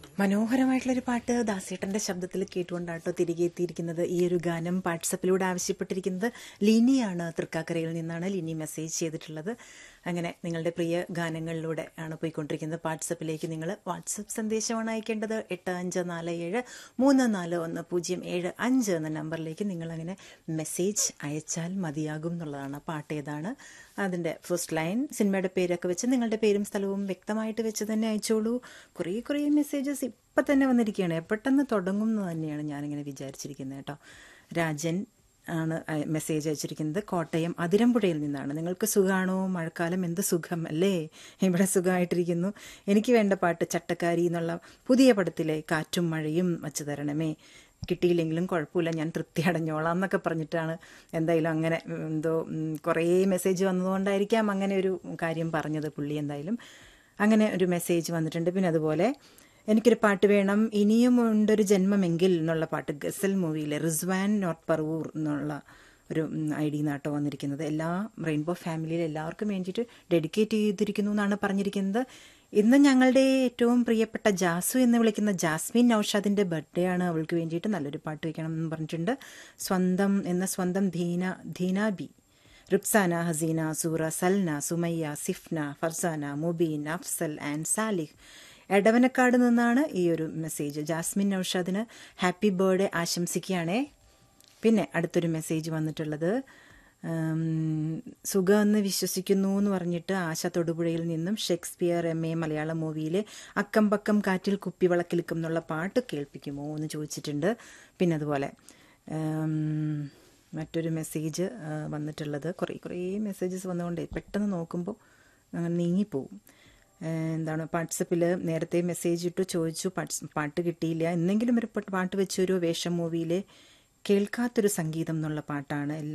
മനോഹരമായിട്ടുള്ളൊരു പാട്ട് ദാസേട്ടന്റെ ശബ്ദത്തിൽ കേട്ടുകൊണ്ടാട്ടോ തിരികെ എത്തിയിരിക്കുന്നത് ഈ ഒരു ഗാനം വാട്സപ്പിലൂടെ ആവശ്യപ്പെട്ടിരിക്കുന്നത് ലിനിയാണ് തൃക്കാക്കരയിൽ നിന്നാണ് ലിനി മെസ്സേജ് ചെയ്തിട്ടുള്ളത് അങ്ങനെ നിങ്ങളുടെ പ്രിയ ഗാനങ്ങളിലൂടെ ആണ് പോയിക്കൊണ്ടിരിക്കുന്നത് വാട്സപ്പിലേക്ക് നിങ്ങൾ വാട്സപ്പ് സന്ദേശമാണ് അയക്കേണ്ടത് എട്ട് അഞ്ച് നാല് ഏഴ് മൂന്ന് നാല് ഒന്ന് പൂജ്യം ഏഴ് അഞ്ച് എന്ന നമ്പറിലേക്ക് നിങ്ങൾ അങ്ങനെ മെസ്സേജ് അയച്ചാൽ മതിയാകും എന്നുള്ളതാണ് പാട്ട് ഏതാണ് അതിൻ്റെ ഫസ്റ്റ് ലൈൻ സിനിമയുടെ പേരൊക്കെ വെച്ച് നിങ്ങളുടെ പേരും സ്ഥലവും വ്യക്തമായിട്ട് വെച്ച് തന്നെ അയച്ചോളൂ കുറേ കുറേ മെസ്സേജസ് ഇപ്പം തന്നെ വന്നിരിക്കുകയാണ് പെട്ടെന്ന് തുടങ്ങും എന്ന് തന്നെയാണ് ഞാനിങ്ങനെ വിചാരിച്ചിരിക്കുന്നത് കേട്ടോ രാജൻ ആണ് അയ- മെസ്സേജ് അയച്ചിരിക്കുന്നത് കോട്ടയം അതിരമ്പുഴയിൽ നിന്നാണ് നിങ്ങൾക്ക് സുഖമാണോ മഴക്കാലം എന്ത് സുഖം അല്ലേ ഇവിടെ സുഖമായിട്ടിരിക്കുന്നു എനിക്ക് വേണ്ട പാട്ട് ചട്ടക്കാരി എന്നുള്ള പുതിയ പടത്തിലെ കാറ്റും മഴയും വച്ചു തരണമേ കിട്ടിയില്ലെങ്കിലും കുഴപ്പമില്ല ഞാൻ തൃപ്തി അടഞ്ഞോളാം എന്നൊക്കെ പറഞ്ഞിട്ടാണ് എന്തായാലും അങ്ങനെ ഉം, എന്തോ ഉം, കുറേ മെസ്സേജ് വന്നതുകൊണ്ടായിരിക്കാം അങ്ങനെ ഒരു കാര്യം പറഞ്ഞത് പുള്ളി എന്തായാലും അങ്ങനെ ഒരു മെസ്സേജ് വന്നിട്ടുണ്ട് പിന്നെ അതുപോലെ എനിക്കൊരു പാട്ട് വേണം ഇനിയും ഉണ്ടൊരു ജന്മമെങ്കിൽ എന്നുള്ള പാട്ട് ഗസൽ മൂവിയിലെ റിസ്വാൻ നോട്ട് പറവൂർ എന്നുള്ള ഒരു ഐ ഡി നാട്ടോ വന്നിരിക്കുന്നത് എല്ലാ റെയിൻബോ ഫാമിലിയിലെ എല്ലാവർക്കും വേണ്ടിയിട്ട് ഡെഡിക്കേറ്റ് ചെയ്തിരിക്കുന്നു എന്നാണ് പറഞ്ഞിരിക്കുന്നത് ഇന്ന് ഞങ്ങളുടെ ഏറ്റവും പ്രിയപ്പെട്ട ജാസു എന്ന് വിളിക്കുന്ന ജാസ്മിൻ നൌഷാദിന്റെ ബർത്ത്ഡേ ആണ് അവൾക്ക് വേണ്ടിയിട്ട് നല്ലൊരു പാട്ട് വയ്ക്കണം എന്ന് പറഞ്ഞിട്ടുണ്ട് സ്വന്തം എന്ന സ്വന്തം ധീന ധീന ബി റിപ്സാന ഹസീന സൂറ സൽന സുമയ്യ സിഫ്ന ഫർസാന മുബീൻ അഫ്സൽ ആൻഡ് സാലിഹ് എടവനക്കാട് നിന്നാണ് ഈ ഒരു മെസ്സേജ് ജാസ്മിൻ നൌഷാദിന് ഹാപ്പി ബർത്ത്ഡേ ആശംസിക്കുകയാണേ പിന്നെ അടുത്തൊരു മെസ്സേജ് വന്നിട്ടുള്ളത് ഉം, സുഖമെന്ന് വിശ്വസിക്കുന്നു എന്ന് പറഞ്ഞിട്ട് ആശ തൊടുപുഴയിൽ നിന്നും ഷേക്സ്പിയർ എം എ മലയാളം മൂവിയിലെ അക്കം പക്കം കാറ്റിൽ കുപ്പിവളക്കിൽക്കും എന്നുള്ള പാട്ട് കേൾപ്പിക്കുമോ എന്ന് ചോദിച്ചിട്ടുണ്ട് പിന്നെ അതുപോലെ ഉം, മറ്റൊരു മെസ്സേജ് ആ, വന്നിട്ടുള്ളത് കുറേ കുറേ മെസ്സേജസ് വന്നുകൊണ്ടേ പെട്ടെന്ന് നോക്കുമ്പോൾ അങ്ങനെ നീങ്ങിപ്പോവും ഏഹ് എന്താണ് വാട്സപ്പിൽ നേരത്തെ മെസ്സേജ് ഇട്ടു ചോദിച്ചു പാട്സ് പാട്ട് കിട്ടിയില്ല എന്തെങ്കിലും ഒരു പട്ട് പാട്ട് വെച്ചൊരു വേഷം മൂവിയിലെ കേൾക്കാത്തൊരു സംഗീതം എന്നുള്ള പാട്ടാണ്